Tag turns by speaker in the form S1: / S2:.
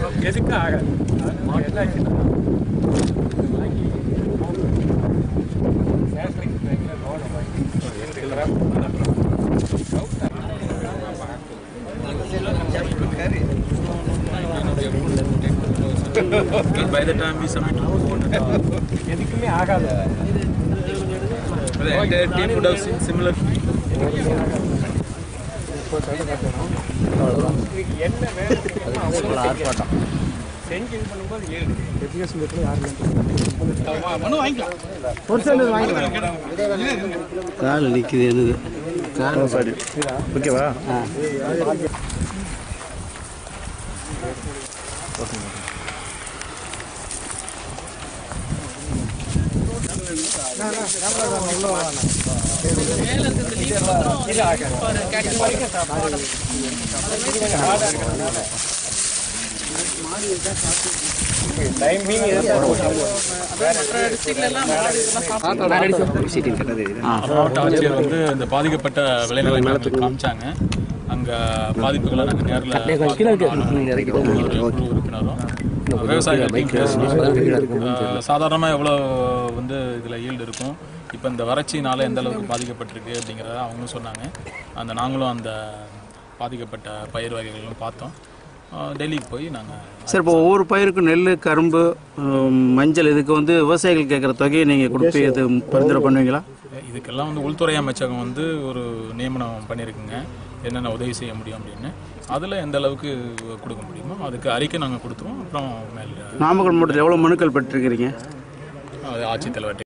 S1: எதுக்கு ஆகாது என்ன ஆச்சுன்னா வாங்கி சேட்டலைட் பேங்கில் லோனை வாங்கி
S2: by the time we submit
S1: எதுக்குமே ஆகாது
S2: the entire team would have seen similar
S1: இதுக்கு என்ன வேணும் அவ்வளோ ஆர்ப்பாட்டம் செஞ்சு இது பண்ணும்போது ஏழு
S3: கால் நிற்குது என்னது
S4: ஓகேவா
S1: டைமிங்
S2: மாவட்ட ஆட்சியர் வந்து இந்த பாதிக்கப்பட்ட விளைநிலங்களை காமிச்சாங்க அங்க பாதிப்புகளை நாங்கள் நேரில் குழு உறுப்பினரும் விவசாயிகள்கிட்டையும் பேசணும் சாதாரணமாக எவ்வளோ வந்து இதில் ஈல்டு இருக்கும் இப்போ இந்த வறட்சினால எந்த அளவுக்கு பாதிக்கப்பட்டிருக்கு அப்படிங்கிறத அவங்களும் சொன்னாங்க அந்த நாங்களும் அந்த பாதிக்கப்பட்ட பயிர் வகைகளும் பார்த்தோம் அஹ் டெல்லிக்கு போய் நாங்கள்
S3: சார் இப்போ ஒவ்வொரு பயிருக்கும் நெல் கரும்பு ஹம், மஞ்சள் இதுக்கு வந்து விவசாயிகள் கேட்குற தொகையை நீங்கள் கொடுத்து இது பரிந்துரை பண்ணுவீங்களா
S2: இதுக்கெல்லாம் வந்து உள்துறை அமைச்சகம் வந்து ஒரு நியமனம் பண்ணியிருக்குங்க என்னென்ன உதவி செய்ய முடியும் அப்படின்னு அதில் எந்த அளவுக்கு கொடுக்க முடியுமோ அதுக்கு அறிக்கை நாங்கள் கொடுத்துருவோம் அப்புறம் மேல்
S3: நாமக்கல் மாவட்டத்தில் எவ்வளோ மனுக்கள் பெற்றிருக்கிறீங்க
S2: அது ஆட்சித்தலைவர்